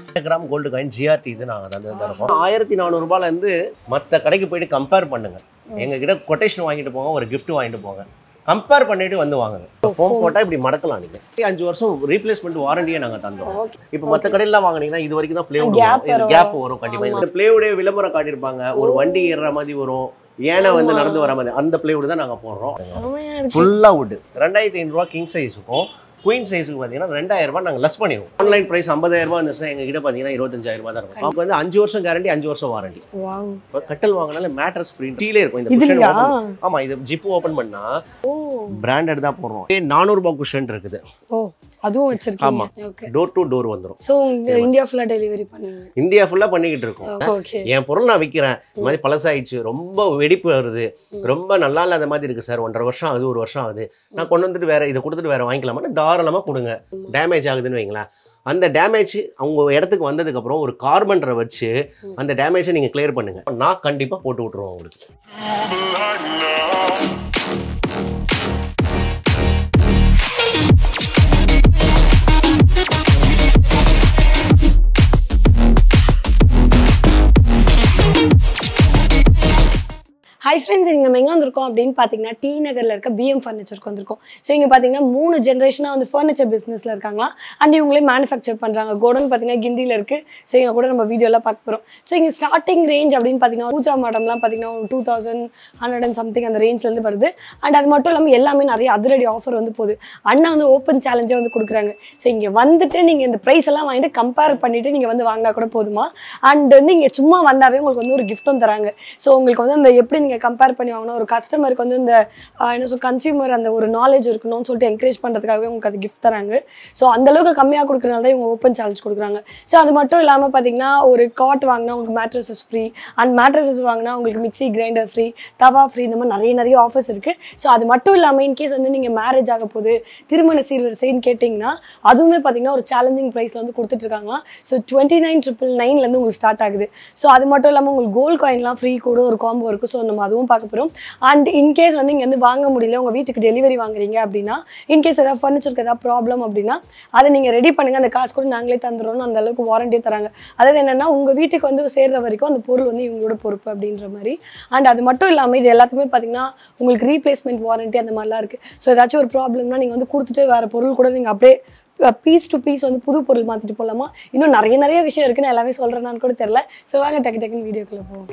Gram gold coin GRT இது நாங்கள் தந்து தான் இருக்கோம் ஆயிரத்தி நானூறுபாலேருந்து மற்ற கடைக்கு போயிட்டு கம்பேர் பண்ணுங்க எங்ககிட்ட கொட்டேஷன் வாங்கிட்டு போங்க ஒரு gift வாங்கிட்டு போங்க கம்பேர் பண்ணிட்டு வந்து வாங்குங்க ஃபோன் போட்டால் இப்படி மடக்கலாம் நீங்கள் அஞ்சு வருஷம் ரீப்ளேஸ்மெண்ட் வாரண்டியே நாங்கள் தந்தோம் ஓகே இப்போ மற்ற கடையில வாங்குனீங்கன்னா இது வரைக்கும் தான் பிளேவுட் Gap வரும் இது வரும். கேப் வரும் கண்டிப்பா இந்த பிளேவுடே விளம்பரம் காட்டியிருப்பாங்க ஒரு வண்டி ஏறுற மாதிரி வரும் ஏனை வந்து ஆமா. நடந்து வர மாதிரி அந்த பிளேவுட் தான் நாங்க போடுறோம் செமையா இருக்கு ஃபுல்லா வுட் ரெண்டாயிரத்தி ஐநூறுரூவா கிங் சைஸுக்கும் குயின் சைஸுக்கு பார்த்தீங்கன்னா ரெண்டாயிரம் ரூபாய் நாங்கள் லெஸ் பண்ணிடுவோம் ஆன்லைன் ப்ரைஸ் ஐம்பதாயிரம் ரூபாய் இருந்துச்சுன்னா எங்க கிட்ட பார்த்தீங்கன்னா இருபத்தஞ்சாயிரம் ரூபாய் தான் இருக்கும் நமக்கு வந்து அஞ்சு வருஷம் கேரண்டி அஞ்சு வருஷம் வாரண்டி வாவ் இப்போ கட்டல் வாங்கினால மேட்ரஸ் பிரிண்ட் கீழே இருக்கும் இந்த குஷன் இதுலயா ஆமா இது ஜிப் ஓபன் பண்ணா ஓ பிராண்டட் தான் போடுறோம் நானூறுபா குஷன் இருக்குது ஓ அதுவும் வச்சிருக்கீங்க ஆமா. ஓகே டோர் டு டோர் வந்துடும் சோ இந்தியா ஃபுல்லா டெலிவரி பண்ணுவீங்க இந்தியா ஃபுல்லா பண்ணிக்கிட்டு இருக்கோம் ஓகே என் பொருள் நான் விற்கிறேன் இந்த மாதிரி பழசாயிடுச்சு ரொம்ப வெடிப்பு வருது ரொம்ப நல்லா இல்லாத மாதிரி இருக்கு சார் ஒன்றரை வருஷம் ஆகுது ஒரு வருஷம் ஆகுது நான் கொண்டு வந்துட்டு வேற இதை கொடுத்துட்டு வேற வாங்கிக்கலாமா தாராளமாக கொடுங்க டேமேஜ் ஆகுதுன்னு வைங்களேன் அந்த டேமேஜ் அவங்க இடத்துக்கு வந்ததுக்கு அப்புறம் ஒரு கார்பன்ரை வச்சு அந்த டேமேஜை நீங்க கிளியர் பண்ணுங்க நான் கண்டிப்பா போட்டு விட்டுருவோம் உங்களுக்கு ஹை ஃப்ரெண்ட்ஸ் இங்கே நம்ம எங்கே வந்திருக்கோம் அப்படின்னு பார்த்தீங்கன்னா டி நகரில் இருக்க பிஎம் ஃபர்னிச்சருக்கு வந்திருக்கோம் ஸோ இங்கே பார்த்தீங்கன்னா மூணு ஜென்ரேஷனாக வந்து ஃபர்னிச்சர் பிஸ்னஸில் இருக்காங்களாம் அண்ட் இவங்களே மேனுஃபேக்சர் பண்ணுறாங்க கோடன் பார்த்தீங்கன்னா கிண்டியில் இருக்குது ஸோ இங்கே கூட நம்ம வீடியோலாம் பார்க்க போகிறோம் ஸோ இங்கே ஸ்டார்டிங் ரேஞ்ச் அப்படின்னு பார்த்தீங்கன்னா பூஜா மாடம்லாம் பார்த்தீங்கன்னா ஒரு two thousand hundred and something அந்த ரேஞ்ச்லேருந்து வருது அண்ட் அது மட்டும் இல்லாமல் எல்லாமே நிறைய அதிரடி ஆஃபர் வந்து போகுது அண்ணா வந்து ஓப்பன் சேலஞ்சே வந்து கொடுக்குறாங்க ஸோ இங்கே வந்துட்டு நீங்கள் இந்த ப்ரைஸ் எல்லாம் வாங்கிட்டு கம்பேர் பண்ணிவிட்டு நீங்கள் வந்து வாங்கினா கூட போதுமா அண்ட் வந்து இங்கே சும்மா வந்தாவே உங்களுக்கு வந்து ஒரு கிஃப்ட்டும் தராங்க ஸோ உங்களுக்கு வந்து அந்த எப்படி நீங்கள் கம்பேர் பண்ணி வாங்கணும் ஒரு கஸ்டமருக்கு வந்து இந்த ஆஹ், என்ன சொல் கன்சியூமர் அந்த ஒரு நாலேஜ் இருக்கணும்னு சொல்லிட்டு என்கரேஜ் பண்ணுறதுக்காகவே உங்களுக்கு அது கிஃப்ட் தராங்க ஸோ அந்தளவுக்கு கம்மியாக கொடுக்குறனால தான் இவங்க ஓப்பன் சேலஞ்ச் கொடுக்குறாங்க ஸோ அது மட்டும் இல்லாமல் பார்த்தீங்கன்னா ஒரு காட் வாங்கினா உங்களுக்கு மேட்ரஸஸ் ஃப்ரீ அண்ட் மேட்ரஸஸ் வாங்கினா உங்களுக்கு mixie grinder free tawa free இந்த மாதிரி நிறைய நிறைய ஆஃபர்ஸ் இருக்குது ஸோ அது மட்டும் இல்லாமல் இன்கேஸ் வந்து நீங்கள் மேரேஜ் ஆக போகுது திருமண சீர்வரிசைன்னு கேட்டிங்கன்னா அதுவுமே பார்த்தீங்கன்னா ஒரு சேலஞ்சிங் ப்ரைஸில் வந்து கொடுத்துட்ருக்காங்களாம் ஸோ டுவெண்ட்டி நைன் ட்ரிபிள் நைன்லேருந்து உங்களுக்கு ஸ்டார்ட் ஆகுது ஸோ அது மட்டும் இல்லாமல் உங்களுக்கு கோல்ட் காயின்லாம் ஃப்ரீ கூட ஒரு காம்போ இருக்குது ஸோ நம்ம அதுவும் பார்க்க போகிறோம் அண்ட் இன்கேஸ் வந்து இங்கே வந்து வாங்க முடியல உங்கள் வீட்டுக்கு டெலிவரி வாங்குறீங்க அப்படின்னா இன்கேஸ் ஏதாவது ஃபர்னிச்சருக்கு ஏதாவது ப்ராப்ளம் அப்படின்னா அதை நீங்கள் ரெடி பண்ணுங்கள் அந்த காசு கூட நாங்களே தந்துடுறோம் அந்த அளவுக்கு வாரண்டியும் தராங்க அதாவது என்னென்னா உங்கள் வீட்டுக்கு வந்து சேர்ற வரைக்கும் அந்த பொருள் வந்து இவங்களோட பொறுப்பு அப்படின்ற மாதிரி அண்ட் அது மட்டும் இல்லாமல் இது எல்லாத்துக்குமே பார்த்தீங்கன்னா உங்களுக்கு ரீப்ளேஸ்மெண்ட் வாரண்டி அந்த மாதிரிலாம் இருக்குது ஸோ ஏதாச்சும் ஒரு ப்ராப்ளம்னா நீங்கள் வந்து கொடுத்துட்டு வேறு பொருள் கூட நீங்கள் அப்படியே பீஸ் டு பீஸ் வந்து புது பொருள் மாற்றிட்டு போகலாமா இன்னும் நிறைய நிறைய விஷயம் இருக்குன்னு எல்லாமே சொல்கிறேன்னான்னு கூட தெரில ஸோ வாங்க டக்கு டக்குன்னு வீடியோக்குள்ளே போவோம்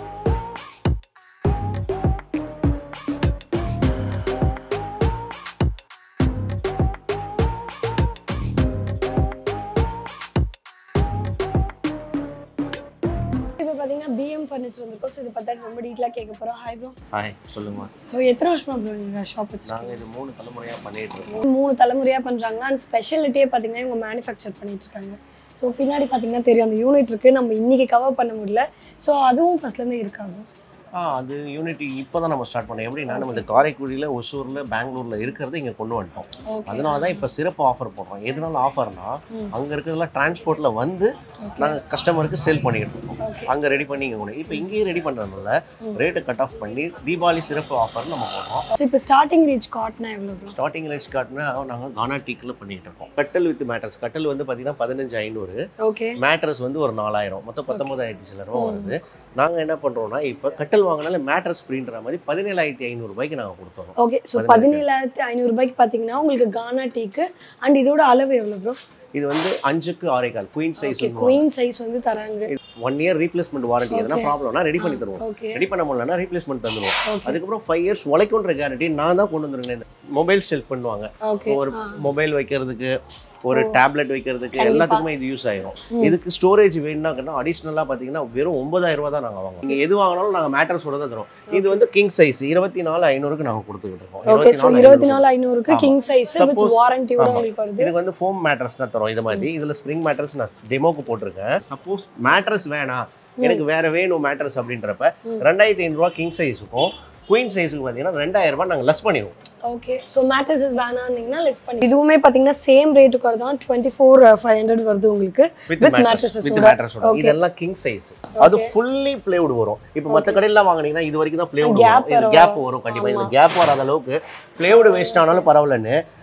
இப்போ பார்த்தீங்கன்னா பிஎம் ஃபர்னிச்சர் வந்திருக்கோம் ஸோ இது பார்த்தா ரொம்ப டீட்டெயிலாக கேட்க போகிறோம் ஹாய் ப்ரோ ஹாய் சொல்லுங்க ஸோ எத்தனை வருஷமா ப்ரோ நீங்கள் ஷாப் வச்சுருக்கோம் நாங்க இது மூணு தலைமுறையா பண்ணிட்டு இருக்கோம் மூணு தலைமுறையாக பண்ணுறாங்க அண்ட் ஸ்பெஷாலிட்டியே பார்த்தீங்கன்னா இவங்க மேனுஃபேக்சர் பண்ணிட்டு இருக்காங்க ஸோ பின்னாடி பார்த்தீங்கன்னா தெரியும் அந்த யூனிட் இருக்குது நம்ம இன்னைக்கு கவர் பண்ண முடியல ஸோ அதுவும் ஃபர்ஸ்ட்லேருந்து இருக்காங்க ஆ அது யூனிட்டி இப்போ தான் நம்ம ஸ்டார்ட் பண்ணோம் எப்படின்னா நம்ம இந்த காரைக்குடியில் ஒசூரில் பெங்களூரில் இருக்கிறத இங்கே கொண்டு வந்துட்டோம் ஓகே அதனால தான் இப்போ சிறப்பு ஆஃபர் போடுறோம் எதனால ஆஃபர்னா ம். அங்கே இருக்கிறதெல்லாம் டிரான்ஸ்போர்ட்டில் வந்து நாங்கள் கஸ்டமருக்கு சேல் பண்ணிக்கிட்டு இருக்கோம் ஓகே அங்கே ரெடி பண்ணி இங்கே கொண்டு இப்போ இங்கேயும் ரெடி பண்ணுறதுனால ம். ரேட்டை கட் ஆஃப் பண்ணி தீபாவளி சிறப்பு ஆஃபர் நம்ம போடுறோம் ஸோ இப்போ ஸ்டார்டிங் ரேஞ்ச் காட்னா எவ்வளோ ப்ரோ ஸ்டார்டிங் ரேட்ஸ் காட்டினா நாங்கள் கானா டீக்கில் பண்ணிட்டு இருக்கோம் கட்டல் வித் மேட்ரஸ் கட்டல் வந்து பார்த்தீங்கன்னா பதினஞ்சு ஐநூறு ஓகே மேட்ரஸ் வந்து ஒரு நாலாயிரம் மொத்தம் பத்தொன்பதாயிரத்தி சில ரூபா வருது நாங்கள் என்ன பண்ணுறோம்னா இப்போ கட்டல் வாங்கினால மேட்ரஸ் ஃப்ரீன்ற மாதிரி பதினேழாயிரத்தி ஐநூறுபாய்க்கு நாங்கள் கொடுத்துறோம் ஓகே ஸோ பதினேழாயிரத்தி ஐநூறுரூபாய்க்கு பார்த்தீங்கன்னா உங்களுக்கு கானா டீக்கு அண்ட் இதோட அளவு எவ்வளோ ப்ரோ இது வந்து அஞ்சுக்கு ஆறேகால் queen size okay queen size வந்து தராங்க ஒன் இயர் ரீப்ளேஸ்மெண்ட் வாரண்டி எதனா Okay. ப்ராப்ளம்னா ரெடி பண்ணி தருவோம் ஓகே ரெடி பண்ண முடியலன்னா ரீப்ளேஸ்மெண்ட் தந்துடுவோம் ஓகே அதுக்கப்புறம் ஃபைவ் இயர்ஸ் உழைக்குன்ற கேரண்டி நான் தான் கொண்டு வந்துருந்தேன் மொபைல் ஸ்டெல் பண்ணுவாங்க ஓகே ஒரு மொபைல் வைக்கிறதுக்கு ஒரு ஓ. டேப்லெட் வைக்கிறதுக்கு கண்டிப்பா. எல்லாத்துக்குமே இது யூஸ் ஆயிரும் ம். இதுக்கு ஸ்டோரேஜ் வேணும்னா அடிஷ்னலாக பார்த்தீங்கன்னா வெறும் ஒன்பதாயிரம் ரூபா தான் நாங்கள் வாங்குவோம் நீங்கள் எது வாங்கினாலும் நாங்கள் மேட்ரஸோட தான் தரோம் இது வந்து கிங் சைஸ் இருபத்தி நாலு ஐநூறுக்கு நாங்கள் கொடுத்துக்கிட்டு இருக்கோம் ஓகே ஸோ 24 இருபத்தி நாலு ஐநூறுக்கு ஆமா. கிங் சைஸ் வித் Suppose- வாரண்டியோட ஆமா. உங்களுக்கு வருது இதுக்கு வந்து ஃபோம் மேட்ரஸ் தான் தரோம் இது மாதிரி இதுல ஸ்ப்ரிங் மேட்ரஸ் நான் டெமோக்கு போட்டிருக்கேன் சப்போஸ் மேட்ரஸ் வேணாம் எனக்கு வேற வேணும் மேட்ரஸ் அப்படின்றப்ப ம். ரெண்டாயிரத்தி ஐநூறுரூவா கிங் சைஸுக்கும் குயின் சைஸுக்கு பார்த்தீங்கன்னா ரெண்டாயிரம் ரூபாய் நாங்கள் லெஸ் பண்ணிடுவோம் ஓகே ஸோ மேட்ரஸஸ் வேணாம்னீங்கன்னா லெஸ் பண்ணி இதுவுமே பார்த்தீங்கன்னா சேம் ரேட்டுக்கு தான் டுவெண்ட்டி ஃபோர் ஃபைவ் ஹண்ட்ரட் வருது உங்களுக்கு with With mattress mattresses with ஓட. மேட்ரஸோட Okay. இதெல்லாம் கிங் சைஸ் அது ஃபுல்லி பிளேவுட் வரும் இப்போ மற்ற கடையில வாங்குனீங்கன்னா இது வரைக்கும் தான் பிளேவுட் Gap வரும் இது வரும். கேப் வரும் கண்டிப்பா இந்த கேப் வராத அளவுக்கு பிளேவுட் வேஸ்ட் ஆனாலும் பரவாயில்லன்னு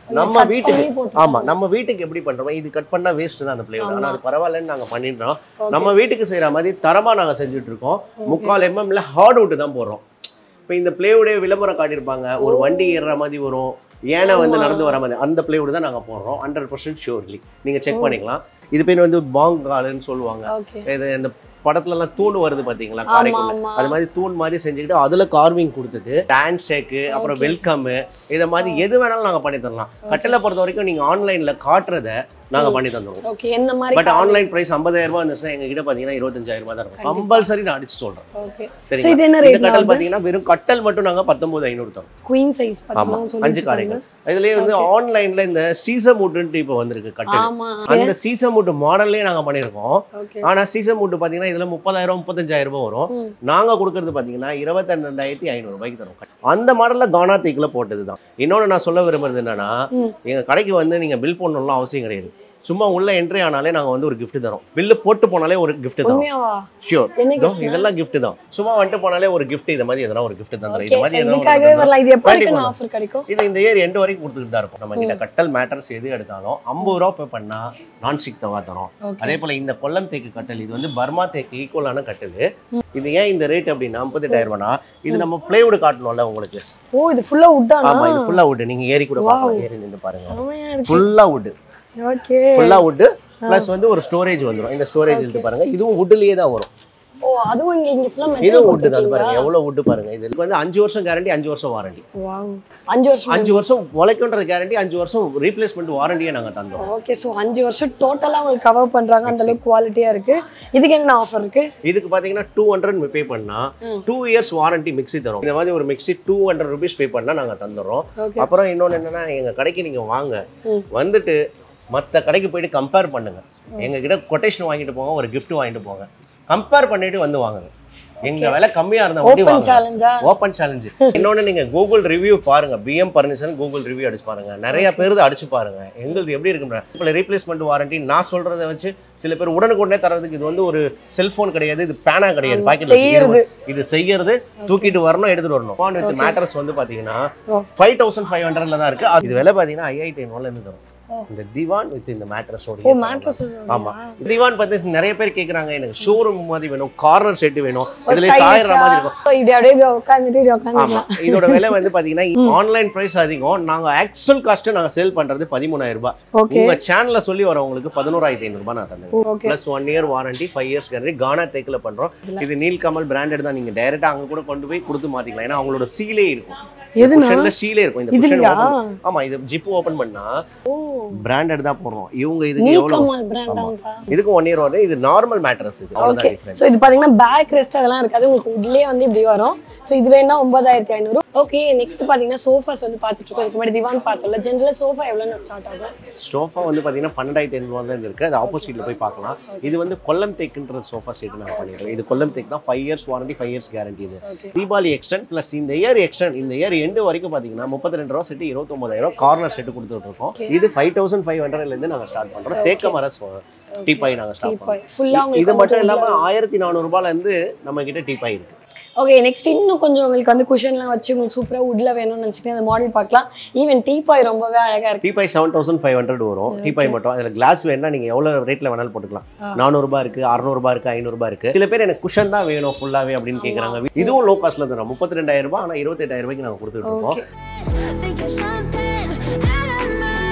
நம்ம cut வீட்டுக்கு பண்ணி போட்டிருக்காங்க. ஆமா நம்ம வீட்டுக்கு எப்படி பண்றோம் இது கட் பண்ணா வேஸ்ட் தான் அந்த பிளேவுட் ஆனா ஆமா. அது பரவாயில்லன்னு நாங்க பண்ணிடுறோம் Okay. நம்ம வீட்டுக்கு செய்யற மாதிரி தரமா நாங்க செஞ்சுட்டு இருக்கோம் Okay. முக்கால் எம்எம்ல ஹார்ட் அவுட் தான் போடுறோம் இப்போ இந்த பிளேவுடைய விளம்பரம் காட்டியிருப்பாங்க ஒரு வண்டி ஏறுற மாதிரி வரும் ஏனை வந்து ஆமா. நடந்து வர மாதிரி அந்த பிளேவுட் தான் நாங்க போடுறோம் ஹண்ட்ரட் பர்சன்ட் ஷூர்லி நீங்க செக் ஓ. பண்ணிக்கலாம் இது பேர் வந்து பாங்காலுன்னு சொல்லுவாங்க Okay. இது இந்த படத்துல எல்லாம் தூண் வருது பாத்தீங்களா ஆமா காரைக்குள்ள ஆமா அது மாதிரி தூண் மாதிரி செஞ்சுக்கிட்டு அதுல கார்விங் கொடுத்துட்டு ஹேண்ட் ஷேக்கு அப்புறம் Okay. வெல்கம் இதை மாதிரி எது வேணாலும் நாங்க பண்ணி தரலாம் கட்டில பொறுத்த வரைக்கும் நீங்க ஆன்லைன்ல காட்டுறத நாங்க ம். பண்ணி தந்துருவோம் ஓகே எந்த மாதிரி பட் ஆன்லைன் பிரைஸ் 50000 ரூபாய் இருந்துச்சுன்னா எங்க கிட்ட பாத்தீங்கன்னா இருபத்தஞ்சாயிரம் ரூபாய் தான் இருக்கும் கண்டிப்பா. கம்பல்சரி நான் அடிச்சு சொல்றேன் ஓகே சோ சரிங்களா இது என்ன இந்த ரேட் கட்டல் பாத்தீங்கன்னா வெறும் கட்டல் மட்டும் நாங்க பத்தொன்பது ஐநூறு தரோம் குயின் சைஸ் ஆமா பாத்தீங்கன்னா அஞ்சு காரைகள் இதுலயே வந்து Okay. ஆன்லைன்ல இந்த சீசம் வுட்ன்ட்டு இப்போ வந்திருக்கு கட்டல் ஆமா அந்த சீசம் வுட் மாடல்லே நாங்க பண்ணியிருக்கோம் ஓகே ஆனா சீசம் வுட் பாத்தீங்கன்னா இதுல முப்பதாயிரம் முப்பத்தஞ்சாயிரம் ரூபாய் வரும் ம். நாங்க கொடுக்கறது பாத்தீங்கன்னா இருபத்தி ரெண்டாயிரத்தி ஐநூறு ரூபாய்க்கு தரும் அந்த மாடல்ல கானா தேக்கில் போட்டது தான் இன்னொன்று நான் சொல்ல விரும்புறது என்னன்னா ம். எங்க கடைக்கு வந்து நீங்க பில் பண்ணணும்லாம் அவசியம் கிடையாது சும்மா உள்ள என்ட்ரி ஆனாலே நாங்க வந்து ஒரு gift தரோம் பில்லு போட்டு போனாலே ஒரு gift தரோம் உண்மையாவா ஷியோர் என்ன இதோ gift? இதெல்லாம் gift தான் சும்மா வந்துட்டு போனாலே ஒரு gift இது மாதிரி எதனா ஒரு gift தந்துடும் ஓகே இது மாதிரி சோ எதனா ஒரு இதுக்காகவே gift தந்துரும். வரலாம் இது எப்போ கண்டிப்பா. இருக்கு ஆஃபர் கிடைக்கும் இது இந்த இயர் எண்டு வரைக்கும் கொடுத்துட்டு தான் இருக்கும் நம்ம கிட்ட கட்டல் மேட்டர்ஸ் எது எடுத்தாலும் ஐம்பது ரூபா பே பண்ணா நான் ஸ்டிக் தவா தரோம் ஓகே அதே போல இந்த கொல்லம் தேக்கு கட்டல் இது வந்து பர்மா தேக்கு ஈக்குவலான கட்டல் இது ஏன் இந்த ரேட் அப்படின்னா ஐம்பத்தெட்டாயிரம் ரூபானா இது நம்ம பிளேவுட் காட்டணும்ல உங்களுக்கு ஓ இது ஃபுல்லா உட்டானா ஆமா இது ஃபுல்லா வுட் நீங்க ஏறி கூட Wow. பார்க்கலாம் ஏறி நின்று பாருங்க செமையா இருக்கு ஃபுல்லா வுட் ஓகே ஃபுல்லா வுட் ப்ளஸ் வந்து ஒரு ஸ்டோரேஜ் வந்துரும் இந்த ஸ்டோரேஜ் இழுத்து பாருங்க இதுவும் வுட்லயே தான் வரும் ஓ அதுவும் இங்க இங்க ஃபுல்லா இதுவும் மெட்டல் வுட் தான் அது போட்டுருக்கீங்களா பாருங்க எவ்வளவு வுட் பாருங்க இதுக்கு வந்து அஞ்சு வருஷம் கேரண்டி அஞ்சு வருஷம் வாரண்டி வாவ் அஞ்சு வருஷம் அஞ்சு வருஷம் உழைக்குன்றது கேரண்டி அஞ்சு வருஷம் ரீப்ளேஸ்மெண்ட் வாரண்டியே நாங்க தந்தோம் ஓகே சோ அஞ்சு வருஷம் டோட்டலா உங்களுக்கு கவர் பண்றாங்க அந்த அளவுக்கு குவாலிட்டியா இருக்கு இதுக்கு என்ன ஆஃபர் இருக்கு இதுக்கு பாத்தீங்கன்னா டூ ஹண்ட்ரட் பே பண்ணா ம். டூ இயர்ஸ் வாரண்டி மிக்ஸி தரும் இந்த மாதிரி ஒரு mixie two hundred rupees pay பண்ணா நாங்க தந்துடுறோம் ஓகே அப்புறம் இன்னொன்னு என்னன்னா எங்க கடைக்கு நீங்க வாங்க ம். வந்துட்டு மத்த கடைக்கு போயிட்டு கம்பேர் பண்ணுங்க எங்க கிட்ட கொட்டேஷன் வாங்கிட்டு போங்க ஒரு gift வாங்கிட்டு போங்க கம்பேர் பண்ணிட்டு வந்து வாங்குங்க எங்க விலை கம்மியா இருந்தா மட்டும் ஓபன் வாங்க சேலஞ்சா ஓப்பன் சேலஞ்சு இன்னொன்னு நீங்க கூகுள் ரிவ்யூ பாருங்க பிஎம் பர்னிச்சர் கூகுள் ரிவ்யூ அடிச்சு பாருங்க நிறைய பேர் அடிச்சு பாருங்க எங்களுக்கு எப்படி இருக்கு இப்போ ரீப்ளேஸ்மெண்ட் வாரண்டி நான் சொல்றதை வச்சு சில பேர் உடனுக்குடனே தரதுக்கு இது வந்து ஒரு செல்போன் கிடையாது இது பேனா கிடையாது ஆமா, பாக்கெட்ல செய்யறது. இது செய்யறது தூக்கிட்டு வரணும் எடுத்துட்டு வரணும் பாண்ட் வித் Okay. மேட்டர்ஸ் வந்து பாத்தீங்கன்னா ஓ. ஃபைவ் தௌசண்ட் ஃபைவ் ஹண்ட்ரட்ல தான் இருக்கு அது இது விலை பாத்தீங்கன்னா ஐயாயிரத்தி ஐநூறுல இருந்து தரும் ஓ. இந்த திவான் வித் இந்த ஓ மேட்ரஸோட மேட்ரஸ் ஆமா. திவான் பார்த்து நிறைய பேர் கேக்குறாங்க எனக்கு ஷோரூம் மாதிரி வேணும் கார்னர் செட் வேணும் ஒரு இதுல சாயிற மாதிரி இருக்கும் இப்படி அப்படியே இப்படி உட்காந்துட்டு இப்படி ஆமா உட்காந்துக்கலாம் இதோட விலை வந்து பாத்தீங்கன்னா ஆன்லைன் பிரைஸ் அதிகம் நாங்க ஆக்சுவல் காஸ்ட் நாங்க சேல் பண்றது பதிமூணாயிரம் ரூபாய் ஓகே உங்க சேனல்ல சொல்லி வரவங்களுக்கு பதினோராயிரத்தி ஐநூறு ரூபாய் நான் தந்தேன் okay plus one year warranty five years guarantee Ghana தேக்கில் பண்றோம் இது நீல்கமல் பிராண்டட் தான் நீங்க டைரக்டா அங்க கூட கொண்டு போய் கொடுத்து மாத்திக்கலாம் ஏன்னா அவங்களோட சீலே இருக்கும் எதுனா குஷன்ல சீலே இருக்கும் இந்த குஷன் இதுலயா ஆமா இது ஜிப் ஓபன் பண்ணா ஓ பிராண்டட் தான் போடுறோம் இவங்க இதுக்கு எவ்வளவு நீல்கமல் பிராண்டாங்கா இதுக்கு ஒன் இயர் வரும் இது நார்மல் மேட்ரஸ் இது ஓகே அவ்வளவுதான் டிஃபரன்ஸ் ஸோ இது பார்த்தீங்கன்னா பேக் ரெஸ்ட் அதெல்லாம் இருக்காது உங்களுக்கு உட்லேயே வந்து இப்படி வரும் ஸோ இது வேணா ஒன்பதாயிரத்தி ஐநூறு ஓகே நெக்ஸ்ட் பார்த்தீங்கன்னா சோஃபாஸ் வந்து பார்த்துட்டு இருக்கோம் இதுக்கு முன்னாடி திவான் பார்த்தோம்ல ஜென்ரலாக சோஃபா எவ்வளோ ஸ்டார்ட் ஆகும் ஸ்டோஃபா வந்து பாத்தீங்கன்னா பன்னெண்டாயிரத்தி ஐநூறுவா தான் இருக்கு அது ஆப்போசிட்ல போய் பார்க்கலாம் இது வந்து கொல்லம் தேக்குன்ற சோஃபா செட் நான் பண்ணிடுறேன் இது கொல்லம் தேக் தான் five years warranty five years guarantee இது ஓகே தீபாவளி எக்ஸ்டன் ப்ளஸ் இந்த இயர் எக்ஸ்டன் இந்த இயர் எண்டு வரைக்கும் பார்த்தீங்கன்னா முப்பத்தி ரெண்டு ரூபா செட்டு இருபத்தொம்பதாயிரம் கார்னர் செட்டு கொடுத்துட்டு இருக்கோம் Okay. இது ஃபைவ் தௌசண்ட் ஃபைவ் ஹண்ட்ரட்லேருந்து நாங்கள் ஸ்டார்ட் பண்ணுறோம் தேக்க மர டீபாய் நாங்கள் ஸ்டார்ட் பண்ணுறோம் ஃபுல்லாக உங்களுக்கு இது மட்டும் இல்லாமல் ஆயிரத்தி நானூறுபாலேருந்து நம்ம கிட்ட டீபாய் இருக்கு ஓகே நெக்ஸ்ட் இன்னும் கொஞ்சம் உங்களுக்கு வந்து குஷன்லாம் வச்சு உங்களுக்கு சூப்பராக உட்ல வேணும்னு நினச்சிட்டு அந்த மாடல் பார்க்கலாம் ஈவன் டீபாய் ரொம்பவே அழகாக இருக்கு teapoy seven thousand five hundred வரும் டீபாய் மட்டும் அதில் கிளாஸ் வேணா நீங்கள் எவ்வளோ ரேட்டில் வேணாலும் போட்டுக்கலாம் ஆ. நானூறுபா இருக்கு அறநூறுபா இருக்கு ஐநூறுபா இருக்கு சில பேர் எனக்கு குஷன் தான் வேணும் ஃபுல்லாகவே அப்படின்னு கேட்குறாங்க இதுவும் லோ காஸ்ட்ல தரும் முப்பத்தி ரெண்டாயிரம் ரூபாய் ஆனால் இருபத்தெட்டாயிரம் ரூபாய்க்கு நாங்கள் கொடுத்துட்டு இருக்கோம் okay Think you're something out of my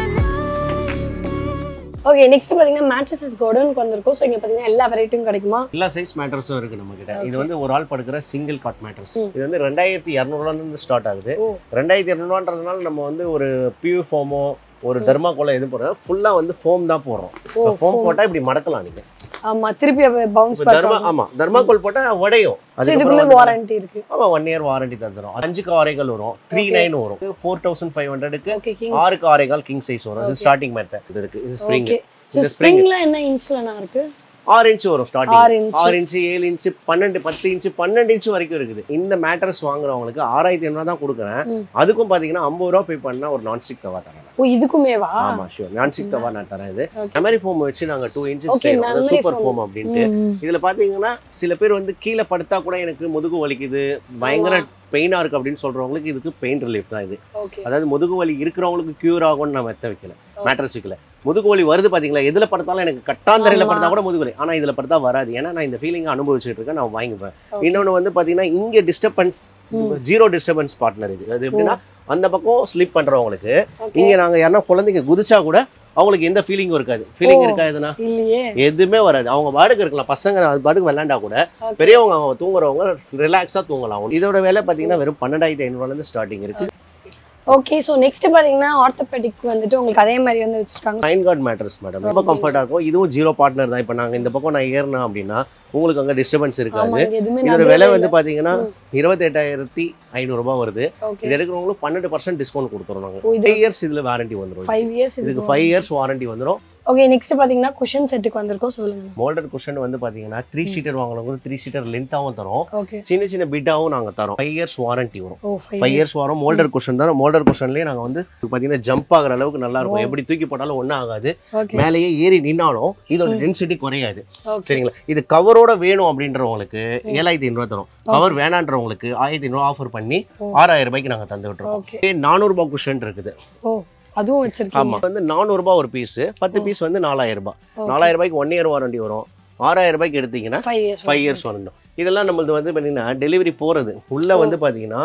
mind. Okay next பார்த்தீங்கன்னா மேட்ரஸஸ் கோடனுக்கு வந்திருக்கும் ஸோ இங்கே பார்த்தீங்கன்னா எல்லா வெரைட்டியும் கிடைக்குமா எல்லா சைஸ் மேட்டர்ஸும் இருக்கு நம்ம கிட்ட இது வந்து ஒரு ஆள் படுக்கிற சிங்கிள் காட் மேட்டர்ஸ் இது வந்து ரெண்டாயிரத்தி இரநூறுவாலேருந்து ஸ்டார்ட் ஆகுது ஓ ரெண்டாயிரத்தி இரநூறுவான்றதுனால நம்ம வந்து ஒரு பியூ ஃபோமோ ஒரு டெர்மாக்கோல எது போடுறோம் ஃபுல்லா வந்து ஃபோம் தான் போடுறோம் ஓ ஃபோம் போட்டா இப்படி மடக்கலாம் நீங்க ஆமா திருப்பி பவுன்ஸ் இப்ப தர்மா பண்ணுறோம் ஆமா தர்மாக்கோல் போட்டா உடையும் ஸோ இதுக்குள்ள அதுக்கப்புறம் வந்து- வாரண்டி இருக்கு ஆமா ஒன் இயர் வாரண்டி தந்துடும் அஞ்சு காரைகள் வரும் த்ரீ Okay. நைன் வரும் ஃபோர் தௌசண்ட் ஃபைவ் ஹண்ட்ரடுக்கு ஓகே கிங் ஆறு காரைகள் கிங் சைஸ் வரும் இது Okay. ஸ்டார்டிங் மெத்தட் இது இருக்கு இது ஸ்ப்ரிங் ஓகே ஸோ இந்த spring- ஸ்ப்ரிங்ல என்ன இன்ச்லண்ணா இருக்கு ஆறு இன்ச் வரும் ஆறு ஸ்டார்டிங் inch. ஆறு இன்ச்சு ஏழு இன்ச்சு பன்னெண்டு பத்து இன்ச்சு பன்னெண்டு இன்ச்சு வரைக்கும் இருக்குது இந்த மேட்டர்ஸ் வாங்குறவங்களுக்கு ஆறாயிரத்தி ஐநூறு தான் கொடுக்குறேன் ம். அதுக்கும் பாத்தீங்கன்னா ஐம்பது ரூபா பே பண்ணா ஒரு நான்ஸ்டிக் தவா தரேன் ஓ இதுக்குமேவா ஆமா ஷூர் நான்ஸ்டிக் தவா நான் தரேன் இது Okay. மெமரி ஃபோம் வச்சு நாங்க டூ இன்ச்சஸ் Okay, செய்யறோம் memory சூப்பர் foam. ஃபோம் அப்படின்ட்டு ம், ம். இதுல பாத்தீங்கன்னா சில பேர் வந்து கீழே படுத்தா கூட எனக்கு முதுகு வலிக்குது பயங்கர பெயினாக இருக்குது அப்படின்னு சொல்கிறவங்களுக்கு இதுக்கு பெயின் ரிலீஃப் தான் இது ஓகே அதாவது முதுகு வலி இருக்கிறவங்களுக்கு க்யூர் ஆகும்னு நான் மெத்த வைக்கல மேட்ரஸ் வைக்கல முதுகு வலி வருது பார்த்தீங்களா எதில் படுத்தாலும் எனக்கு கட்டாந்தரையில் ஆமா. படுத்தா கூட முதுகு வலி ஆனால் இதில் படுத்தா வராது ஏன்னா நான் இந்த ஃபீலிங்கை அனுபவிச்சுட்டு இருக்கேன் நான் வாங்கிப்பேன் Okay. இன்னொன்று வந்து பார்த்தீங்கன்னா இங்கே டிஸ்டர்பன்ஸ் ம். ஜீரோ டிஸ்டர்பன்ஸ் பார்ட்னர் இது அது எப்படின்னா அந்த பக்கம் ஸ்லிப் பண்ணுறவங்களுக்கு ஓகே இங்கே நாங்கள் யாருன்னா குழந்தைங்க குதிச்சா கூட அவங்களுக்கு எந்த ஃபீலிங்கும் இருக்காது ஃபீலிங் ஓ. இருக்காதுன்னா இல்லையே எதுவுமே வராது அவங்க பாட்டுக்கு இருக்கலாம் பசங்க அது பாட்டுக்கு விளையாண்டா கூட Okay. பெரியவங்க அவங்க தூங்குறவங்க ரிலாக்ஸாக தூங்கலாம் இதோட விலை பார்த்தீங்கன்னா வெறும் பன்னெண்டாயிரத்தி ஐநூறுலேருந்து ஸ்டார்டிங் இருக்கு ஓகே ஸோ நெக்ஸ்ட் பார்த்தீங்கன்னா ஆர்த்தோபெடிக் வந்துட்டு உங்களுக்கு அதே மாதிரி வந்து வச்சிருக்காங்க ஃபைன் கார்ட் மேட்டர்ஸ் மேடம் ரொம்ப கம்ஃபர்ட்டாக இருக்கும் இதுவும் ஜீரோ பார்ட்னர் தான் இப்போ நாங்கள் இந்த பக்கம் நான் ஏறினேன் அப்படின்னா உங்களுக்கு அங்கே டிஸ்டர்பன்ஸ் ஆமா இருக்காது இங்க எதுவுமே இதோட நடுவுல விலை இல்ல. வந்து பார்த்தீங்கன்னா இருபத்தெட்டாயிரத்தி ஐநூறுரூபா வருது ஓகே இது எடுக்கிறவங்களுக்கு பன்னெண்டு பர்சன்ட் டிஸ்கவுண்ட் கொடுத்துரும் நாங்கள் ஓ, இது- ஃபைவ் இயர்ஸ் இதில் வாரண்டி வந்துடும் ஃபைவ் இயர்ஸ் இதுக்கு ஃபைவ் இயர்ஸ் வாரண்டி வந்துடும் ஓகே நெக்ஸ்ட் பார்த்தீங்கன்னா குஷன் செட்டுக்கு வந்திருக்கோம் சொல்லுங்க மோல்டர் குஷன் வந்து பார்த்தீங்கன்னா த்ரீ சீட்டர் வாங்குறவங்க த்ரீ சீட்டர் லென்த்தாகவும் தரோம் ஓகே சின்ன சின்ன பிட்டாவும் நாங்கள் தரோம் ஃபைவ் இயர்ஸ் வாரண்டி வரும் ஓ ஃபைவ் ஃபைவ் இயர்ஸ் வரும் மோல்டர் குஷன் தான் மோல்டர் குஷன்லேயே நாங்கள் வந்து பார்த்தீங்கன்னா ஜம்ப் ஆகுற அளவுக்கு நல்லா இருக்கும் எப்படி தூக்கி போட்டாலும் ஒன்றும் ஆகாது ஓகே மேலேயே ஏறி நின்னாலும் இதோட டென்சிட்டி குறையாது ஓகே சரிங்களா இது கவரோட வேணும் அப்படின்றவங்களுக்கு ஏழாயிரத்தி ஐநூறுவா தரும் கவர் வேணான்றவங்களுக்கு ஆயிரத்தி ஐநூறுவா ஆஃபர் பண்ணி ஓ. ஆறாயிரம் ரூபாய்க்கு நாங்கள் தந்து விட்டுருவோம் ஓகே நானூறுபா குஷன் இருக்குது ஓ அதுவும் வச்சிருக்கீங்க ஆமா வந்து நானூறுபா ஒரு பீஸ் பத்து பீஸ் வந்து நாலாயிரம் ரூபாய் நாலாயிரம் ரூபாய்க்கு ஒன் இயர் வாரண்டி வரும் ஆறாயிரம் ரூபாய்க்கு எடுத்தீங்கன்னா ஃபைவ் இயர்ஸ் ஃபைவ் இயர்ஸ் வரணும் இதெல்லாம் நம்மளது வந்து பார்த்தீங்கன்னா டெலிவரி போகிறது உள்ளே வந்து பார்த்தீங்கன்னா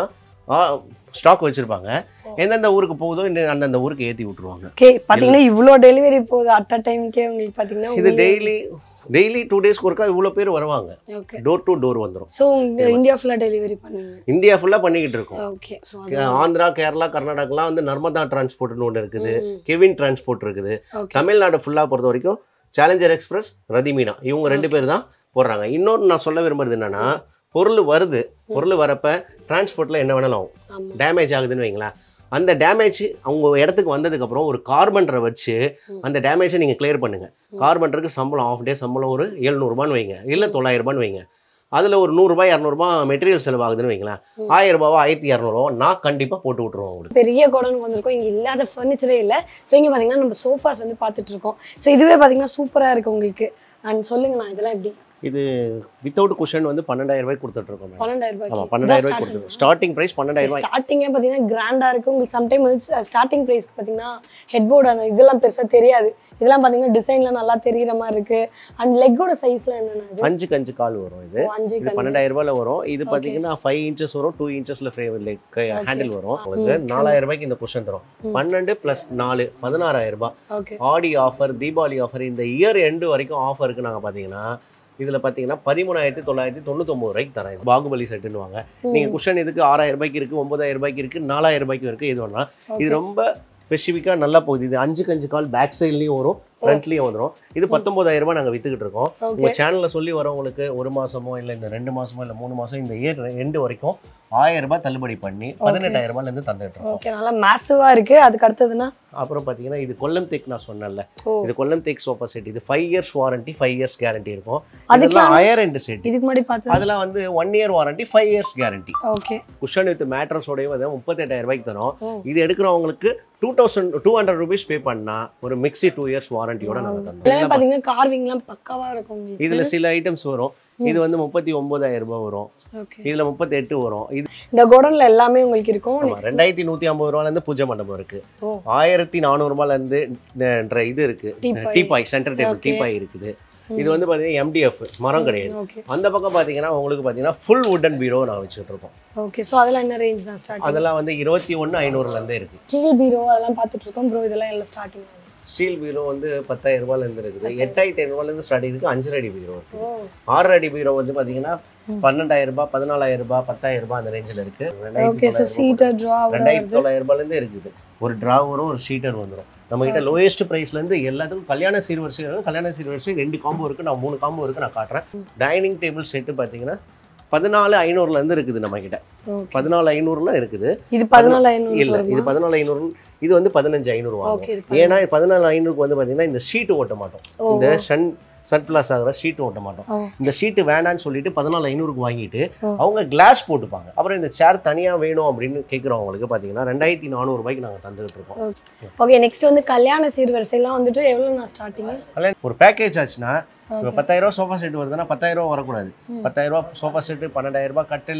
ஸ்டாக் வச்சுருப்பாங்க எந்தெந்த ஊருக்கு போகுதோ இந்த அந்தந்த ஊருக்கு ஏற்றி விட்ருவாங்க ஓகே பாத்தீங்கன்னா இவ்ளோ டெலிவரி போகுது அட் அ டைம்க்கே உங்களுக்கு பாத்தீங்கன்னா இது டெய்லி டெய்லி டூ டேஸ்க்கு ஒருக்கா இவ்வளோ பேர் வருவாங்க ஓகே டோர் டு டோர் வந்துடும் ஸோ இந்தியா ஃபுல்லா டெலிவரி பண்ணுவீங்க இந்தியா ஃபுல்லாக பண்ணிக்கிட்டு இருக்கோம் ஓகே ஸோ ஆந்திரா கேரளா கர்நாடகாலாம் வந்து நர்மதா டிரான்ஸ்போர்ட்னு ஒன்று இருக்குது கெவின் டிரான்ஸ்போர்ட் இருக்குது ஓகே தமிழ்நாடு ஃபுல்லாக பொறுத்த வரைக்கும் சேலஞ்சர் எக்ஸ்பிரஸ் ரதிமீனா இவங்க ரெண்டு பேர் தான் போடுறாங்க இன்னொன்று நான் சொல்ல விரும்புறது என்னன்னா பொருள் வருது பொருள் வரப்ப டிரான்ஸ்போர்ட்டில் என்ன வேணாலும் ஆகும் ஆமா டேமேஜ் ஆகுதுன்னு வைங்களேன் அந்த டேமேஜ் அவங்க இடத்துக்கு வந்ததுக்கப்புறம் ஒரு கார்பன்டரை வச்சு ம். அந்த டேமேஜை நீங்கள் கிளியர் பண்ணுங்கள் கார்பன்டருக்கு சம்பளம் ஆஃப் டே சம்பளம் ஒரு எழுநூறுபான்னு வைங்க இல்லை தொள்ளாயிரரூபான்னு வைங்க அதில் ஒரு நூறுரூபா இரநூறுபா மெட்டீரியல் செலவாகுதுன்னு வைங்களேன் ம். ஆயிரம் ரூபாவோ ஆயிரத்தி இரநூறுவா நான் கண்டிப்பாக போட்டு விட்ருவோம் உங்களுக்கு பெரிய கோடனுக்கு வந்திருக்கோம் இங்க இல்லாத ஃபர்னிச்சரே இல்ல ஸோ இங்க பாத்தீங்கன்னா நம்ம சோஃபாஸ் வந்து பார்த்துட்டு இருக்கோம் ஸோ இதுவே பாத்தீங்கன்னா சூப்பரா இருக்கு உங்களுக்கு அண்ட் சொல்லுங்க நான் இதெல்லாம் எப்படி இது வித்தவுட் குஷன் வந்து பன்னெண்டாயிரம் ரூபாய்க்கு கொடுத்துட்ருக்கோம் மேடம் பன்னெண்டாயிரம் ஆமாம் ரூபாய்க்கு பன்னெண்டாயிரம் ரூபாய்க்கு கொடுத்துருக்கோம் ஸ்டார்டிங் ப்ரைஸ் பன்னெண்டாயிரம் ரூபாய் ஸ்டார்டிங்கே பார்த்தீங்கன்னா கிராண்டாக இருக்குது உங்களுக்கு சம்டைம் வந்து ஸ்டார்டிங் ப்ரைஸ்க்கு பார்த்தீங்கன்னா ஹெட் போர்டு அந்த இதெல்லாம் பெருசாக தெரியாது இதெல்லாம் பார்த்தீங்கன்னா டிசைன்லாம் நல்லா தெரியுற மாதிரி இருக்கு அண்ட் லெக்கோட சைஸ்லாம் என்னென்ன இது அஞ்சுக்கு அஞ்சு கால் வரும் இது ஓ, அஞ்சு இது கஞ்சு பன்னெண்டாயிரம் ரூபாயில வரும் இது Okay. பார்த்தீங்கன்னா ஃபைவ் இன்ச்சஸ் வரும் டூ இன்ச்சஸ்ல ஃப்ரேம் ஹேண்டில் வரும் ம். உங்களுக்கு நாலாயிரம் ரூபாய்க்கு இந்த குஷன் தரும் ம். பன்னெண்டு ப்ளஸ் நாலு பதினாறாயிரம் ரூபாய் okay Aadi offer Deepavali offer இந்த இயர் எண்டு வரைக்கும் ஆஃபருக்கு நாங்கள் பார்த்தீங்கன்னா இதில் பார்த்தீங்கன்னா பதிமூணாயிரத்தி தொள்ளாயிரத்தி தொண்ணூத்தொம்பது ரூபாய்க்கு தரேன் பாகுபலி செட்டுன்னு வாங்க நீங்கள் குஷன் இதுக்கு ஆறாயிரம் ரூபாய்க்கு இருக்குது ஒன்பதாயிரம் ரூபாய்க்கு இருக்குது நாலாயிரம் ரூபாய்க்கு இருக்குது இது வேணா இது ரொம்ப ஸ்பெசிஃபிக்காக நல்லா போகுது இது அஞ்சுக்கு அஞ்சு கால் பேக் சைட்லேயும் வரும் ஃப்ரண்ட்லேயும் வந்துடும் இது பத்தொம்பதாயிரம் ரூபாய் நாங்கள் வித்துக்கிட்டு இருக்கோம் ஓகே உங்கள் சேனலில் சொல்லி வரவங்களுக்கு ஒரு மாசமோ இல்லை இந்த ரெண்டு மாசமோ இல்லை மூணு மாசம் இந்த இயர் எண்டு வரைக்கும் ஆயிரம் ரூபாய் தள்ளுபடி பண்ணி பதினெட்டாயிரம் ரூபாயிலேருந்து தந்துட்டு இருக்கோம் ஓகே நல்லா மேசிவாக இருக்கு அதுக்கு அடுத்ததுன்னா அப்புறம் பார்த்தீங்கன்னா இது கொல்லம் தேக் நான் சொன்னேன்ல ஓ இது கொல்லம் தேக் சோஃபா செட் இது five years warranty five years guarantee இருக்கும் அதுக்கு இதெல்லாம் ஹையர் எண்ட் செட் இதுக்கு முன்னாடி பார்த்தது அதெல்லாம் வந்து one year warranty five years guarantee okay cushion with மேட்ரஸோடய வந்து முப்பத்தெட்டாயிரம் ரூபாய்க்கு தரும் ஓ. இது எடுக்கிறவங்களுக்கு two thousand two hundred rupees pay பண்ணா ஒரு மிக்ஸி டூ இயர்ஸ் வாரண்டியோட நாங்கள் எல்லாமே தந்தோம் பார்த்தீங்கன்னா கார்விங்லாம் பக்காவாக இருக்கும் உங்களுக்கு இதுல சில ஐட்டம்ஸ் வரும் இது வந்து முப்பத்தி ஒன்பதாயிரம் ரூபாய் வரும் ஓகே இதுல முப்பத்தி எட்டு வரும் இது இந்த கோடன்ல எல்லாமே உங்களுக்கு இருக்கும் ஆமா, Next- ரெண்டாயிரத்தி நூத்தி ஐம்பது ரூபால இருந்து பூஜை மண்டபம் இருக்கு ஓ ஆயிரத்தி நானூறு ரூபாயில இருந்து ந- இது இருக்கு teapoy. Teapoy centre table Okay. Teapoy இருக்குது இது வந்து பாத்தீங்கன்னா எம்டிஎஃப் மரம் கிடையாது ஓகே அந்த பக்கம் பாத்தீங்கன்னா உங்களுக்கு பாத்தீங்கன்னா ஃபுல் வுட்டன் பீரோ நான் வச்சுட்டு இருக்கோம் ஓகே ஸோ அதெல்லாம் என்ன ரேஞ்ச் தான் ஸ்டார்ட் அதெல்லாம் வந்து இருபத்தி ஒன்று ஐநூறுல இருந்தே இருக்கு ஸ்டீல் பீரோ அதெல்லாம் பார்த்துட்டு இருக்கோம் ப்ரோ இதெல்லாம் எல்லாம் ஸ்டார்டிங் ஸ்டீல் பீரோ வந்து பத்தாயிரம் ரூபாயில இருந்து இருக்குது எட்டாயிரத்தி ஐநூறுல இருந்து ஸ்டார்டிங் இருக்கு அஞ்சு அடி பீரோ இருக்கு ஓ ஆறு அடி பீரோ வந்து பாத்தீங்கன்னா ம். பன்னெண்டாயிரம் ரூபாய் பதினாலாயிரம் ரூபாய் பத்தாயிரம் ரூபாய் அந்த ரேஞ்சில் இருக்கு ஓகே ஸோ ரெண்டாயிரத்தி சீட்டர் ட்ரா ரெண்டாயிரத்தி தொள்ளாயிரம் ரூபாயிலேருந்து இருக்குது ஒரு ட்ரா வரும் ஒரு ஷீட்டர் வந்துடும் நம்ம கிட்ட லோயஸ்ட் ப்ரைஸ்லேருந்து எல்லாத்துக்கும் கல்யாண சீர்வரிசை இருக்கு. கல்யாண சீர்வரிசை ரெண்டு காம்போ இருக்குது நான் மூணு காம்போ இருக்குது நான் காட்டுறேன் டைனிங் டேபிள் செட்டு பார்த்தீங்கன்னா பதினாலு ஐநூறுலேருந்து இருக்குது நம்ம கிட்ட ஓகே பதினாலு ஐநூறுல இருக்குது இது பதினாலு ஐநூறு இல்லை இது பதினாலு ஐநூறு இது வந்து பதினஞ்சு ஐநூறு ஓகே வாங்கும் இது ஏன்னா பதினாலு ஐநூறுக்கு வந்து பார்த்தீங்கன்னா இந்த ஷீட் ஓட்ட மாட்டோம் ஓ இந்த சன் சன் பிளாஸ் ஆகிற ஷீட் ஓட்ட மாட்டோம் ஓ இந்த ஷீட்டு வேணான்னு சொல்லிட்டு பதினாலு ஐநூறுக்கு வாங்கிட்டு ஓ. அவங்க கிளாஸ் போட்டுப்பாங்க அப்புறம் இந்த சேர் தனியாக வேணும் அப்படின்னு கேட்குறவங்களுக்கு பார்த்தீங்கன்னா ரெண்டாயிரத்தி நானூறு ரூபாய்க்கு நாங்கள் தந்துட்டு இருக்கோம் ஓகே நெக்ஸ்ட் வந்து கல்யாண சீர்வரிசைலாம் வந்துட்டு எவ்வளோ நான் ஸ்டார்டிங் கல்யாணம் ஒரு பேக்கேஜ் ஆச்சுன்னா இப்போ பத்தாயிரம் ரூபா சோஃபா செட் வருதுன்னா பத்தாயிரம் ரூபா வரக்கூடாது ம். பத்தாயிரம் ரூபா சோஃபா செட்டு பன்னெண்டாயிரம் ரூபாய் கட்டில்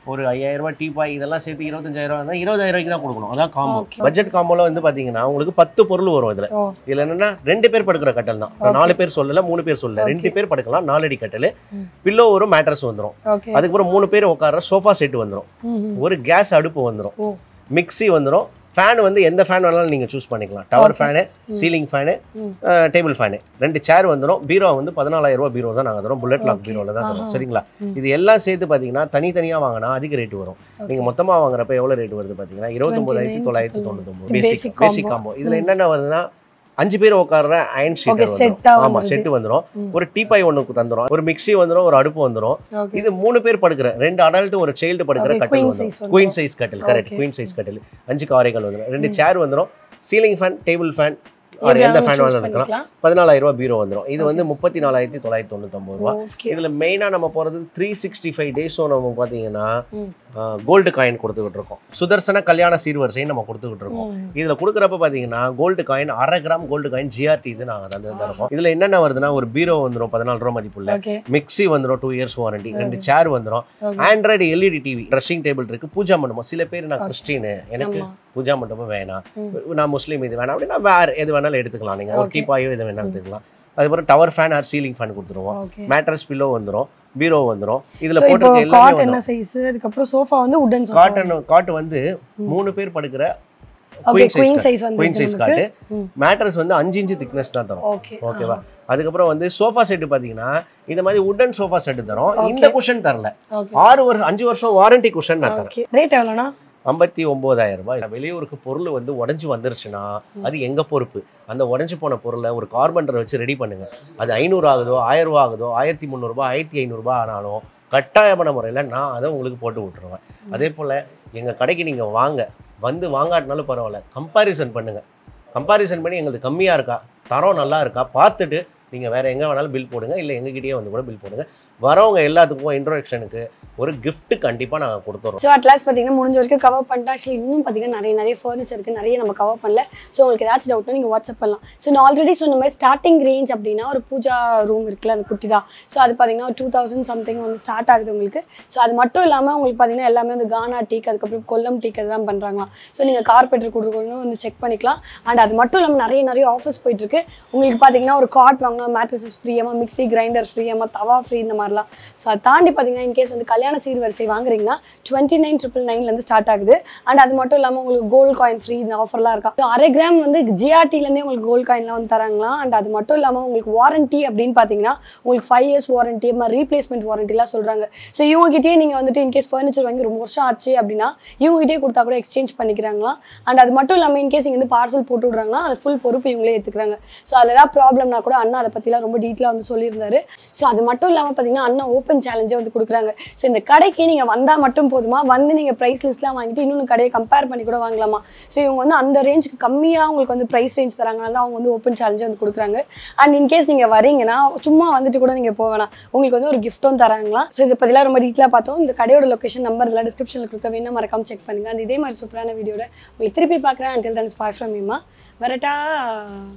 ஒரு ஐயாயிரம் ரூபாய் டீபாய் இதெல்லாம் சேர்த்து இருபத்தஞ்சாயிரம் ரூபாய் தான் இருபதாயிரம் ரூபாய்க்கு தான் கொடுக்கணும் அதான் காம்போ Okay. பட்ஜெட் காம்போல வந்து பாத்தீங்கன்னா உங்களுக்கு பத்து பொருள் வரும் இதுல ஓ. இதுல என்னன்னா ரெண்டு பேர் படுக்கிற கட்டல் தான் இப்ப Okay. நாலு பேர் சொல்லல மூணு பேர் சொல்லல Okay. ரெண்டு பேர் படுக்கலாம் நாலடி கட்டல் ம். பில்லோ வரும் மேட்ரஸ் வந்துரும் ஓகே அதுக்கப்புறம் மூணு பேர் உட்கார்ற சோஃபா செட் வந்துரும் ஒரு கேஸ் அடுப்பு வந்துரும் ஓ. மிக்ஸி வந்துரும் ஃபேன் வந்து எந்த ஃபேன் வேணாலும் நீங்க சூஸ் பண்ணிக்கலாம் டவர் Okay. ஃபேனு ம். சீலிங் ஃபேனு ம். டேபிள் ஃபேனு ரெண்டு சேர் வந்துரும் பீரோ வந்து பதினாலாயிரம் ரூபாய் பீரோ தான் நாங்க தரோம் புல்லட் லாக் Okay. பீரோல தான் தரோம் ஆஹா. சரிங்களா ம். இது எல்லாம் சேர்த்து பாத்தீங்கன்னா தனித்தனியா வாங்கினா அதிக ரேட் வரும் நீங்க மொத்தமா வாங்குறப்ப எவ்வளவு ரேட் வருது பாத்தீங்கன்னா இருபத்தொன்பதாயிரத்தி தொள்ளாயிரத்தி தொண்ணூத்தொம்பது Basic basic basic combo. Combo இதுல ம். என்னென்ன வருதுன்னா அஞ்சு பேர் உட்கார்ற அயன் Okay, ஷீட் set ஆ ஆமா வந்துருது. செட் வந்துரும் ம். ஒரு டீபாய் ஒண்ணுக்கு தந்துரும் ஒரு மிக்ஸி வந்துரும் ஒரு அடுப்பு வந்துரும் ஓகே இது மூணு பேர் படுக்கிற ரெண்டு அடல்ட் ஒரு சைல்டு படுக்கிற Okay, கட்டில் queen வந்துரும் size வந்துரும். குயின் சைஸ் கட்டில் கரெக்ட் Okay. குயின் சைஸ் கட்டில் அஞ்சு காரைகள் வந்துரும் ரெண்டு ம். சேர் வந்துரும் சீலிங் ஃபேன் டேபிள் ஃபேன் எந்த எதுனாலும் ஃபேன் choose வேணாலும் இருக்கலாம் பண்ணிக்கலாம். பதினாலாயிரம் ரூபாய் பீரோ வந்துரும் இது வந்து முப்பத்தி நாலாயிரத்தி தொள்ளாயிரத்தி தொண்ணூத்தொம்பது ரூபா ஓகே இதுல மெயினா நம்ம போறது த்ரீ சிக்ஸ்டி ஃபைவ் டேஸும் நம்ம பாத்தீங்கன்னா ம். கோல்டு காயின் கொடுத்துக்கிட்டு இருக்கோம் சுதர்சன கல்யாண சீர்வரிசையும் நம்ம கொடுத்துக்கிட்டு இருக்கோம் ம். இதுல கொடுக்குறப்ப பாத்தீங்கன்னா கோல்டு காயின் அரை கிராம் கோல்டு காயின் ஜிஆர்டி இது நாங்க தந்து தருவோம் இதுல என்னென்ன வருதுன்னா ஒரு பீரோ வந்துரும் பதினாலு ரூபா மதிப்புள்ள ஓகே மிக்ஸி வந்துரும் டூ இயர்ஸ் வாரண்டி ரெண்டு சேர் வந்துரும் okay Android LED TV dressing table இருக்கு பூஜா மண்டபம் சில பேர் நான் Okay. கிறிஸ்டின் எனக்கு ஆமா பூஜா மண்டபம் வேணாம் ம். நான் முஸ்லீம் இது வேணாம் அப்படின்னா வேற எது வேணாலும் எடுத்துக்கலாம் நீங்க ஒரு Okay. டீப்பாயோ எது வேணாலும் எடுத்துக்கலாம் அதுக்கப்புறம் tower fan or ceiling fan கொடுத்துருவோம் ஓகே மேட்ரஸ் பில்லோ வந்துரும் பீரோ வந்துரும் இதுல So, இப்போ போட்டிருக்க காட் எல்லாமே என்ன வந்துரும் சைஸ் அதுக்கப்புறம் சோஃபா வந்து உடன் காட்டன் காட் வந்து ம். மூணு பேர் படுக்கிற okay queen size queen cot. Size வந்து குயின் சைஸ் காட்டு ம். மேட்ரஸ் வந்து அஞ்சு இன்ச்சு திக்னஸ் தான் தரும் ஓகே ஓகேவா அதுக்கப்புறம் வந்து சோஃபா செட்டு பாத்தீங்கன்னா இந்த மாதிரி உட்டன் சோஃபா செட்டு தரும் Okay. இந்த குஷன் தரல ஓகே ஆறு வருஷம் அஞ்சு வருஷம் வாரண்டி குஷன் நான் தரேன் ஓகே ரேட் எவ்வளோனா ஐம்பத்தி ஒன்பதாயிரம் ரூபாய் வெளியூருக்கு பொருள் வந்து உடஞ்சி வந்துருச்சுன்னா அது எங்க பொறுப்பு அந்த உடஞ்சி போன பொருளை ஒரு கார்பெண்டரை வச்சு ரெடி பண்ணுங்க அது ஐநூறு ஆகுதோ ஆயிரம் ரூபா ஆகுதோ ஆயிரத்தி முந்நூறுபா ஆயிரத்தி ஐநூறுரூபா ஆனாலும் கட்டாயமான முறையில் நான் அதை உங்களுக்கு போட்டு விட்டுருவேன் அதே போல் எங்கள் கடைக்கு நீங்கள் வாங்க வந்து வாங்காட்டினாலும் பரவாயில்ல கம்பாரிசன் பண்ணுங்க கம்பாரிசன் பண்ணி எங்களுக்கு கம்மியாக இருக்கா தரம் நல்லா இருக்கா பார்த்துட்டு நீங்கள் வேறு எங்கே வேணாலும் பில் போடுங்க இல்லை எங்ககிட்டயே வந்து கூட பில் போடுங்க வரவங்க எல்லாத்துக்கும் இன்ட்ரோடக்ஷனுக்கு ஒரு gift கண்டிப்பாக நாங்கள் கொடுத்துறோம் ஸோ அட்லாஸ் பார்த்தீங்கன்னா முடிஞ்ச வரைக்கும் கவர் பண்ணிட்டு ஆக்சுவலி இன்னும் பார்த்தீங்கன்னா நிறைய நிறைய ஃபர்னிச்சர் இருக்குது நிறைய நம்ம கவர் பண்ணல ஸோ உங்களுக்கு ஏதாச்சும் டவுட்னா நீங்கள் வாட்ஸ்அப் பண்ணலாம் ஸோ நான் ஆல்ரெடி சொன்ன மாதிரி ஸ்டார்டிங் ரேஞ்ச் அப்படின்னா ஒரு பூஜா ரூம் இருக்குல்ல அந்த குட்டி தான் ஸோ அது பார்த்தீங்கன்னா ஒரு டூ தௌசண்ட் சம்திங் வந்து ஸ்டார்ட் ஆகுது உங்களுக்கு ஸோ அது மட்டும் இல்லாமல் உங்களுக்கு பார்த்தீங்கன்னா எல்லாமே வந்து கானா டீக் அதுக்கப்புறம் கொல்லம் டீக் தான் பண்ணுறாங்களாம் ஸோ நீங்கள் கார்பெட்டர் கொடுக்கணும் வந்து செக் பண்ணிக்கலாம் அண்ட் அது மட்டும் இல்லாமல் நிறைய நிறைய ஆஃபர்ஸ் போயிட்டுருக்கு உங்களுக்கு பார்த்தீங்கன்னா ஒரு காட் வாங்கினா மேட்ரஸஸ் ஃப்ரீயாமல் மிக்ஸி கிரைண்டர் ஃப்ரீயாமல் தவா ஃப்ரீ இந்த மாதிரிலாம் ஸோ அதை தாண்டி பார்த்தீங்கன்னா இன்கேஸ் வந்து கல்யாண சீர்வரிசை வாங்குறீங்கன்னா டுவெண்ட்டி நைன் ட்ரிபிள் நைன்லேருந்து ஸ்டார்ட் ஆகுது அண்ட் அது மட்டும் இல்லாமல் உங்களுக்கு கோல்டு காயின் ஃப்ரீ இந்த ஆஃபர்லாம் இருக்கா ஸோ அரை கிராம் வந்து ஜிஆர்டிலேருந்தே உங்களுக்கு கோல்டு காயின்லாம் வந்து தராங்களாம் அண்ட் அது மட்டும் இல்லாமல் உங்களுக்கு வாரண்டி அப்படின்னு பார்த்தீங்கன்னா உங்களுக்கு ஃபைவ் இயர்ஸ் வாரண்டி மாதிரி ரீப்ளேஸ்மெண்ட் வாரண்டிலாம் சொல்கிறாங்க ஸோ இவங்ககிட்டயே நீங்கள் வந்துட்டு இன்கேஸ் ஃபர்னிச்சர் வாங்கி ரொம்ப வருஷம் ஆச்சு அப்படின்னா இவங்ககிட்டயே கொடுத்தா கூட எக்ஸ்சேஞ்ச் பண்ணிக்கிறாங்களாம் அண்ட் அது மட்டும் இல்லாமல் இன்கேஸ் இங்கே வந்து பார்சல் போட்டு விட்றாங்கன்னா அது ஃபுல் பொறுப்பு இவங்களே ஏற்றுக்கிறாங்க ஸோ அதில் ஏதாவது ப்ராப்ளம்னா கூட அண்ணா அதை பற்றிலாம் ரொம்ப டீட்டெயிலாக வந்து சொல்லியிருந்தாரு ஸோ அது மட்டும் இல்லாமல் பார்த்தீங்கன்னா அண்ணா ஓப்பன் சேலஞ்சே வந்து கொடுக்குறாங்க ஸோ இந்த கடைக்கு நீங்கள் வந்தால் மட்டும் போதுமா வந்து நீங்கள் ப்ரைஸ் லிஸ்ட்லாம் வாங்கிட்டு இன்னொன்று கடையை கம்பேர் பண்ணி கூட வாங்கலாமா ஸோ இவங்க வந்து அந்த ரேஞ்சுக்கு கம்மியாக உங்களுக்கு வந்து ப்ரைஸ் ரேஞ்ச் தராங்கனால தான் அவங்க வந்து ஓப்பன் சேலஞ்சே வந்து கொடுக்குறாங்க அண்ட் இன்கேஸ் நீங்கள் வரீங்கன்னா சும்மா வந்துட்டு கூட நீங்கள் போக வேணாம் உங்களுக்கு வந்து ஒரு கிஃப்ட்டும் தராங்களாம் ஸோ இதை பற்றிலாம் ரொம்ப டீட்டெயிலாக பார்த்தோம் இந்த கடையோட லொக்கேஷன் நம்பர் இதெல்லாம் டிஸ்கிரிப்ஷனில் கொடுக்க வேணா மறக்காம செக் பண்ணுங்க அந்த இதே மாதிரி சூப்பரான வீடியோட உங்களுக்கு திருப்பி பார்க்குறேன் அண்டில் தன்ஸ் பாய் ஃப்ரம் மீமா வரட்டா